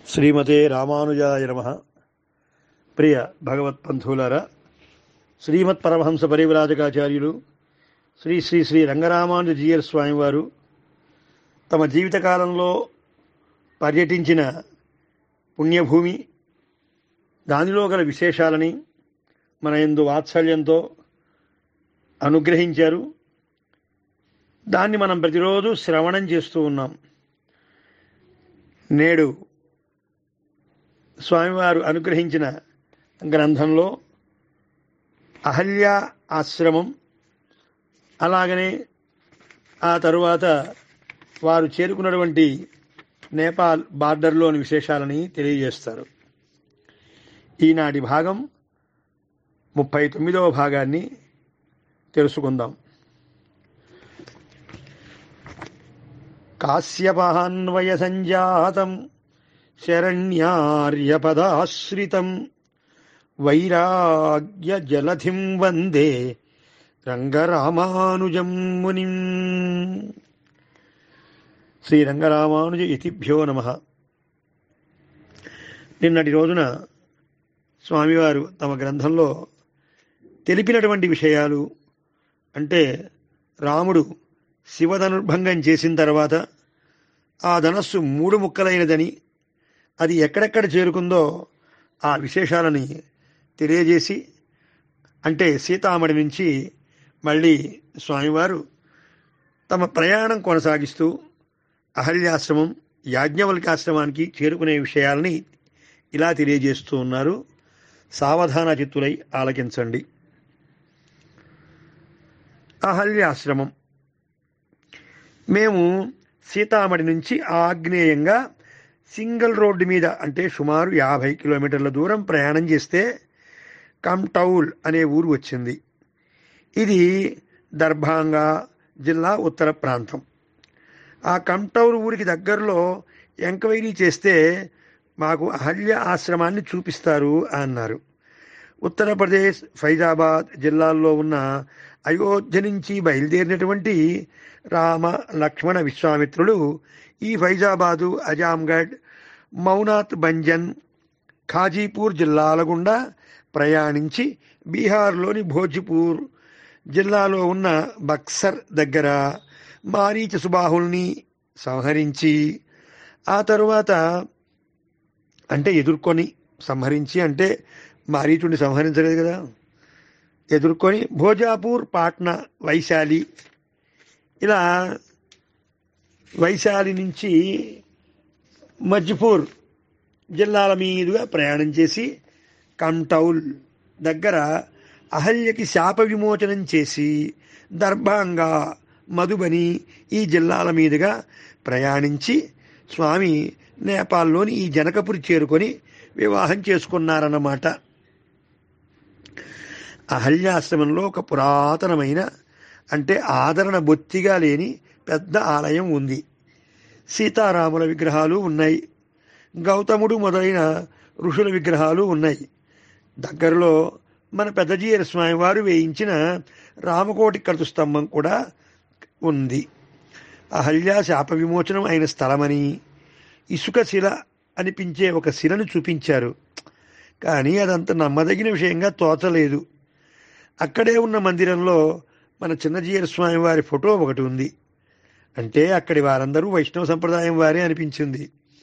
శ్రీమతే రామానుజాయ నమ ప్రియ భగవత్పంథులారా శ్రీమత్ పరమహంస పరివిరాజకాచార్యులు శ్రీ శ్రీ శ్రీ రంగరామానుజ జీయర్ స్వామివారు తమ జీవితకాలంలో పర్యటించిన పుణ్యభూమి దానిలో గల విశేషాలని మన ఎందు వాత్సల్యంతో అనుగ్రహించారు దాన్ని మనం ప్రతిరోజు శ్రవణం చేస్తూ ఉన్నాం నేడు స్వామివారు అనుగ్రహించిన గ్రంథంలో అహల్య ఆశ్రమం అలాగనే ఆ తరువాత వారు చేరుకున్నటువంటి నేపాల్ బార్డర్లోని విశేషాలని తెలియజేస్తారు ఈనాటి భాగం ముప్పై తొమ్మిదవ భాగాన్ని తెలుసుకుందాం కాశ్యపాన్వయ సంజాతం శరణ్యార్యపదాశ్రితం వైరాగ్య జలధిం వందే రంగరామానుజం మునిం శ్రీ రంగరామానుజ ఇతిభ్యో నమ నిన్నటి రోజున స్వామివారు తమ గ్రంథంలో తెలిపినటువంటి విషయాలు అంటే రాముడు శివధనుర్భంగం చేసిన తర్వాత ఆ ధనస్సు మూడు ముక్కలైనదని అది ఎక్కడెక్కడ చేరుకుందో ఆ విశేషాలని తెలియజేసి అంటే సీతామణి నుంచి మళ్ళీ స్వామివారు తమ ప్రయాణం కొనసాగిస్తూ అహల్యాశ్రమం యాజ్ఞవల్కాశ్రమానికి చేరుకునే విషయాలని ఇలా తెలియజేస్తూ ఉన్నారు సావధాన చిత్తులై ఆలకించండి అహల్యాశ్రమం మేము సీతామణి నుంచి ఆగ్నేయంగా సింగిల్ రోడ్డు మీద అంటే సుమారు యాభై కిలోమీటర్ల దూరం ప్రయాణం చేస్తే కంటౌల్ అనే ఊరు వచ్చింది ఇది దర్భాంగా జిల్లా ఉత్తర ప్రాంతం ఆ కంటౌల్ ఊరికి దగ్గరలో ఎంక్వైరీ చేస్తే మాకు అహల్య ఆశ్రమాన్ని చూపిస్తారు అన్నారు ఉత్తరప్రదేశ్ ఫైజాబాద్ జిల్లాల్లో ఉన్న అయోధ్య నుంచి బయలుదేరినటువంటి రామ లక్ష్మణ విశ్వామిత్రులు ఈ ఫైజాబాదు అజాంగఢ్ మౌనాత్ బంజన్ ఖాజీపూర్ జిల్లాల గుండా ప్రయాణించి బీహార్లోని భోజ్పూర్ జిల్లాలో ఉన్న బక్సర్ దగ్గర మారీచ సుబాహుల్ని సంహరించి ఆ తరువాత అంటే ఎదుర్కొని సంహరించి అంటే మారీచుడిని సంహరించలేదు కదా ఎదుర్కొని భోజాపూర్ పాట్నా వైశాలి ఇలా వైశాలి నుంచి మజ్పూర్ జిల్లాల మీదుగా ప్రయాణం చేసి కంటౌల్ దగ్గర అహల్యకి శాప విమోచనం చేసి దర్భాంగా మధుబని ఈ జిల్లాల మీదుగా ప్రయాణించి స్వామి నేపాల్లోని ఈ జనకపురి చేరుకొని వివాహం చేసుకున్నారన్నమాట అహల్యాశ్రమంలో ఒక పురాతనమైన అంటే ఆదరణ బొత్తిగా లేని పెద్ద ఆలయం ఉంది సీతారాముల విగ్రహాలు ఉన్నాయి గౌతముడు మొదలైన ఋషుల విగ్రహాలు ఉన్నాయి దగ్గరలో మన పెద్దజీయర స్వామి వారు వేయించిన రామకోటి కరుతు స్తంభం కూడా ఉంది అహల్య శాప విమోచనం అయిన స్థలమని ఇసుక శిల అనిపించే ఒక శిలను చూపించారు కానీ అదంత నమ్మదగిన విషయంగా తోచలేదు అక్కడే ఉన్న మందిరంలో మన చిన్నజీయర స్వామి వారి ఫోటో ఒకటి ఉంది అంటే అక్కడి వారందరూ వైష్ణవ సంప్రదాయం వారే అనిపించింది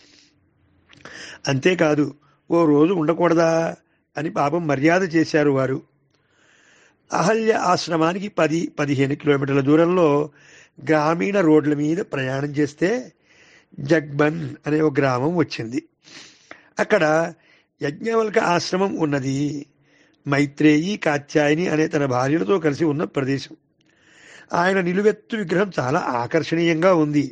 అంతేకాదు ఓ రోజు ఉండకూడదా అని పాపం మర్యాద చేశారు వారు అహల్య ఆశ్రమానికి పది పదిహేను కిలోమీటర్ల దూరంలో గ్రామీణ రోడ్ల మీద ప్రయాణం చేస్తే జగ్బన్ అనే ఒక గ్రామం వచ్చింది అక్కడ యజ్ఞవల్క ఆశ్రమం ఉన్నది మైత్రేయి కాత్యాయని అనే తన భార్యలతో కలిసి ఉన్న ప్రదేశం ఆయన నిలువెత్తు విగ్రహం చాలా ఆకర్షణీయంగా ఉంది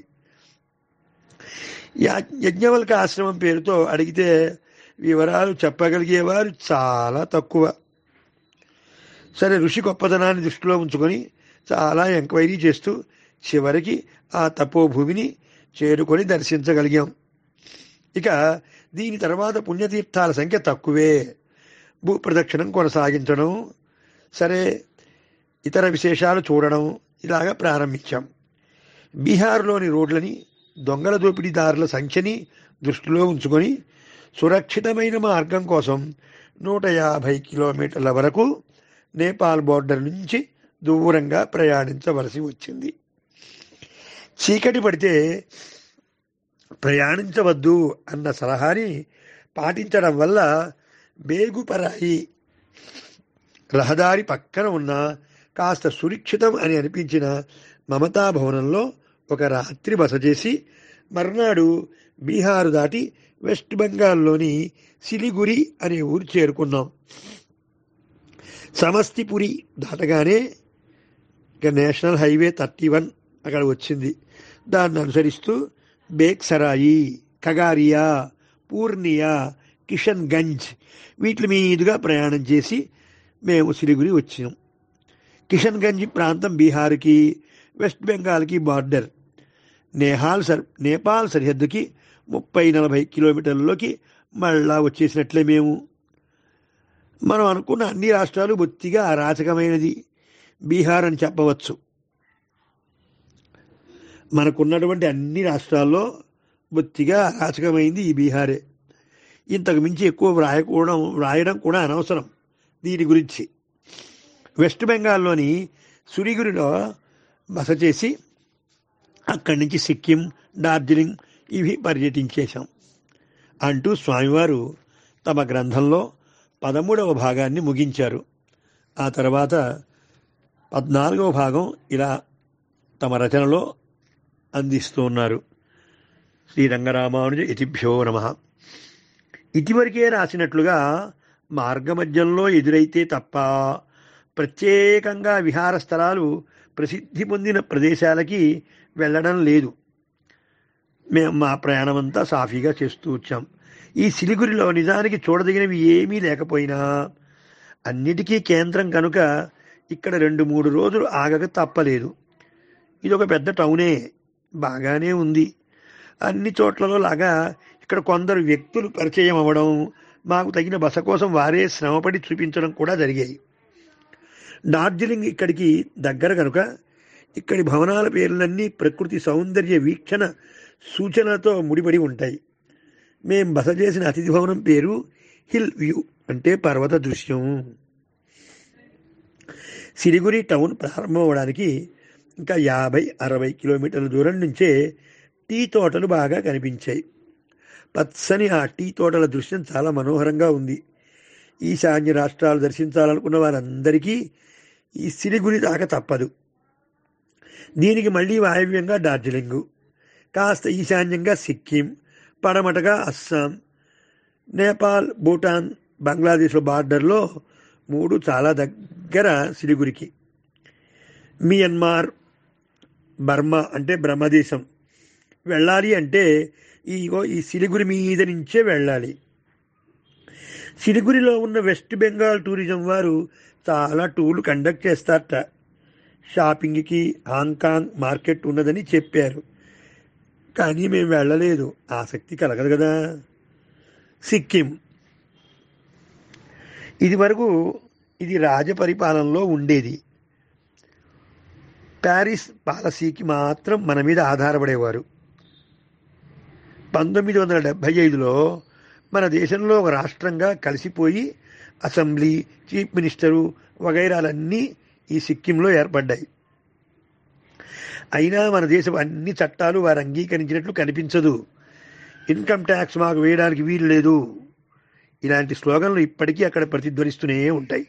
యజ్ఞవల్క ఆశ్రమం పేరుతో అడిగితే వివరాలు చెప్పగలిగేవారు చాలా తక్కువ సరే ఋషి గొప్పతనాన్ని దృష్టిలో ఉంచుకొని చాలా ఎంక్వైరీ చేస్తూ చివరికి ఆ తపోభూమిని చేరుకొని దర్శించగలిగాం ఇక దీని తర్వాత పుణ్యతీర్థాల సంఖ్య తక్కువే భూ ప్రదక్షిణం కొనసాగించడం సరే ఇతర విశేషాలు చూడడం ఇలాగ ప్రారంభించాం బీహార్లోని రోడ్లని దొంగల దోపిడీదారుల సంఖ్యని దృష్టిలో ఉంచుకొని సురక్షితమైన మార్గం కోసం నూట యాభై కిలోమీటర్ల వరకు నేపాల్ బోర్డర్ నుంచి దూరంగా ప్రయాణించవలసి వచ్చింది చీకటి పడితే ప్రయాణించవద్దు అన్న సలహాని పాటించడం వల్ల బేగుపరాయి రహదారి పక్కన ఉన్న కాస్త సురక్షితం అని అనిపించిన మమతా భవనంలో ఒక రాత్రి బస చేసి మర్నాడు బీహారు దాటి వెస్ట్ బెంగాల్లోని సిలిగురి అనే ఊరు చేరుకున్నాం సమస్తిపురి దాటగానే ఇక నేషనల్ హైవే థర్టీ వన్ అక్కడ వచ్చింది దాన్ని అనుసరిస్తూ బేక్సరాయి కగారియా పూర్నియా కిషన్ గంజ్ వీటి మీదుగా ప్రయాణం చేసి మేము సిలిగురి వచ్చినాం కిషన్ గంజ్ ప్రాంతం బీహార్కి వెస్ట్ బెంగాల్కి బార్డర్ నేహాల్ సర్ నేపాల్ సరిహద్దుకి ముప్పై నలభై కిలోమీటర్లలోకి మళ్ళా వచ్చేసినట్లే మేము మనం అనుకున్న అన్ని రాష్ట్రాలు బొత్తిగా అరాచకమైనది బీహార్ అని చెప్పవచ్చు మనకున్నటువంటి అన్ని రాష్ట్రాల్లో బొత్తిగా అరాచకమైంది ఈ బీహారే ఇంతకు మించి ఎక్కువ వ్రాయకూడడం వ్రాయడం కూడా అనవసరం దీని గురించి వెస్ట్ బెంగాల్లోని సురిగురిలో బస చేసి అక్కడి నుంచి సిక్కిం డార్జిలింగ్ ఇవి పర్యటించేశాం అంటూ స్వామివారు తమ గ్రంథంలో పదమూడవ భాగాన్ని ముగించారు ఆ తర్వాత పద్నాలుగవ భాగం ఇలా తమ రచనలో అందిస్తూ ఉన్నారు శ్రీరంగరామానుజ ఇతిభ్యో నమ ఇదివరకే రాసినట్లుగా మార్గమధ్యంలో ఎదురైతే తప్ప ప్రత్యేకంగా విహార స్థలాలు ప్రసిద్ధి పొందిన ప్రదేశాలకి వెళ్ళడం లేదు మేము మా ప్రయాణమంతా సాఫీగా చేస్తూ వచ్చాం ఈ సిలిగురిలో నిజానికి చూడదగినవి ఏమీ లేకపోయినా అన్నిటికీ కేంద్రం కనుక ఇక్కడ రెండు మూడు రోజులు ఆగక తప్పలేదు ఇది ఒక పెద్ద టౌనే బాగానే ఉంది అన్ని చోట్లలో లాగా ఇక్కడ కొందరు వ్యక్తులు పరిచయం అవ్వడం మాకు తగిన బస కోసం వారే శ్రమపడి చూపించడం కూడా జరిగాయి డార్జిలింగ్ ఇక్కడికి దగ్గర కనుక ఇక్కడి భవనాల పేర్లన్నీ ప్రకృతి సౌందర్య వీక్షణ సూచనలతో ముడిపడి ఉంటాయి మేం బస చేసిన అతిథి భవనం పేరు హిల్ వ్యూ అంటే పర్వత దృశ్యం సిరిగురి టౌన్ ప్రారంభమవడానికి ఇంకా యాభై అరవై కిలోమీటర్ల దూరం నుంచే టీ తోటలు బాగా కనిపించాయి పచ్చని ఆ టీ తోటల దృశ్యం చాలా మనోహరంగా ఉంది ఈశాన్య రాష్ట్రాలు దర్శించాలనుకున్న వారందరికీ ఈ సిరిగురి దాకా తప్పదు దీనికి మళ్ళీ వాయవ్యంగా డార్జిలింగు కాస్త ఈశాన్యంగా సిక్కిం పడమటగా అస్సాం నేపాల్ భూటాన్ బంగ్లాదేశ్ల బార్డర్లో మూడు చాలా దగ్గర సిలిగురికి మియన్మార్ బర్మా అంటే బ్రహ్మదేశం వెళ్ళాలి అంటే ఇగో ఈ సిలిగురి మీద నుంచే వెళ్ళాలి సిలిగురిలో ఉన్న వెస్ట్ బెంగాల్ టూరిజం వారు చాలా టూర్లు కండక్ట్ చేస్తారట షాపింగ్కి హాంకాంగ్ మార్కెట్ ఉన్నదని చెప్పారు కానీ మేము వెళ్ళలేదు ఆసక్తి కలగదు కదా సిక్కిం ఇది వరకు ఇది రాజపరిపాలనలో ఉండేది ప్యారిస్ పాలసీకి మాత్రం మన మీద ఆధారపడేవారు పంతొమ్మిది వందల డెబ్భై ఐదులో మన దేశంలో ఒక రాష్ట్రంగా కలిసిపోయి అసెంబ్లీ చీఫ్ మినిస్టరు వగైరాలన్నీ ఈ సిక్కింలో ఏర్పడ్డాయి అయినా మన దేశం అన్ని చట్టాలు వారు అంగీకరించినట్లు కనిపించదు ఇన్కమ్ ట్యాక్స్ మాకు వేయడానికి వీలు లేదు ఇలాంటి స్లోగన్లు ఇప్పటికీ అక్కడ ప్రతిధ్వనిస్తూనే ఉంటాయి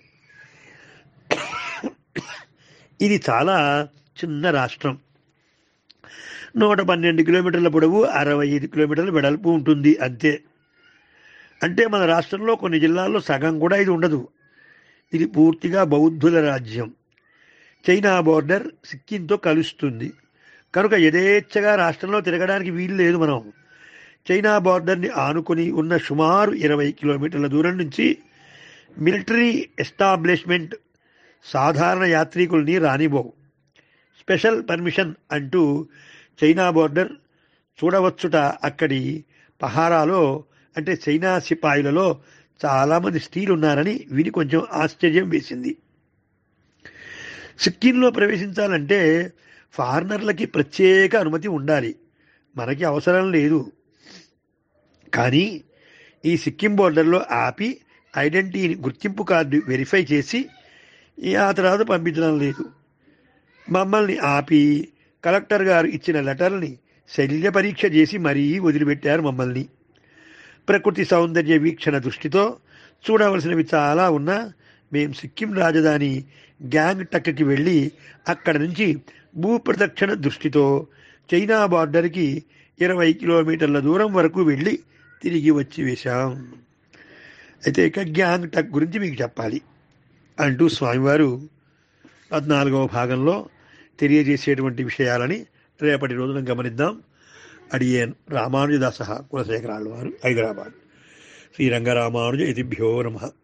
ఇది చాలా చిన్న రాష్ట్రం నూట పన్నెండు కిలోమీటర్ల పొడవు అరవై ఐదు కిలోమీటర్ల వెడల్పు ఉంటుంది అంతే అంటే మన రాష్ట్రంలో కొన్ని జిల్లాల్లో సగం కూడా ఇది ఉండదు ఇది పూర్తిగా బౌద్ధుల రాజ్యం చైనా బోర్డర్ సిక్కింతో కలుస్తుంది కనుక యథేచ్ఛగా రాష్ట్రంలో తిరగడానికి వీలు లేదు మనం చైనా బార్డర్ని ఆనుకొని ఉన్న సుమారు ఇరవై కిలోమీటర్ల దూరం నుంచి మిలిటరీ ఎస్టాబ్లిష్మెంట్ సాధారణ యాత్రికుల్ని రానివ్వవు స్పెషల్ పర్మిషన్ అంటూ చైనా బోర్డర్ చూడవచ్చుట అక్కడి పహారాలో అంటే చైనా సిపాయిలలో చాలామంది స్త్రీలు ఉన్నారని విని కొంచెం ఆశ్చర్యం వేసింది సిక్కింలో ప్రవేశించాలంటే ఫారినర్లకి ప్రత్యేక అనుమతి ఉండాలి మనకి అవసరం లేదు కానీ ఈ సిక్కిం బోర్డర్లో ఆపి ఐడెంటిటీని గుర్తింపు కార్డు వెరిఫై చేసి ఈ ఆ తర్వాత పంపించడం లేదు మమ్మల్ని ఆపి కలెక్టర్ గారు ఇచ్చిన లెటర్ని శల్య పరీక్ష చేసి మరీ వదిలిపెట్టారు మమ్మల్ని ప్రకృతి సౌందర్య వీక్షణ దృష్టితో చూడవలసినవి చాలా ఉన్నా మేం సిక్కిం రాజధాని గ్యాంగ్ టక్కి వెళ్ళి అక్కడ నుంచి భూప్రదక్షిణ దృష్టితో చైనా బార్డర్కి ఇరవై కిలోమీటర్ల దూరం వరకు వెళ్ళి తిరిగి వచ్చి వేశాం అయితే ఇక గ్యాంగ్ టక్ గురించి మీకు చెప్పాలి అంటూ స్వామివారు పద్నాలుగవ భాగంలో తెలియజేసేటువంటి విషయాలని రేపటి రోజున గమనిద్దాం అడియేన్ రామానుజదాస కులశేఖరాళ్ళు వారు హైదరాబాద్ శ్రీరంగరామానుజ ఇతిభ్యో నమ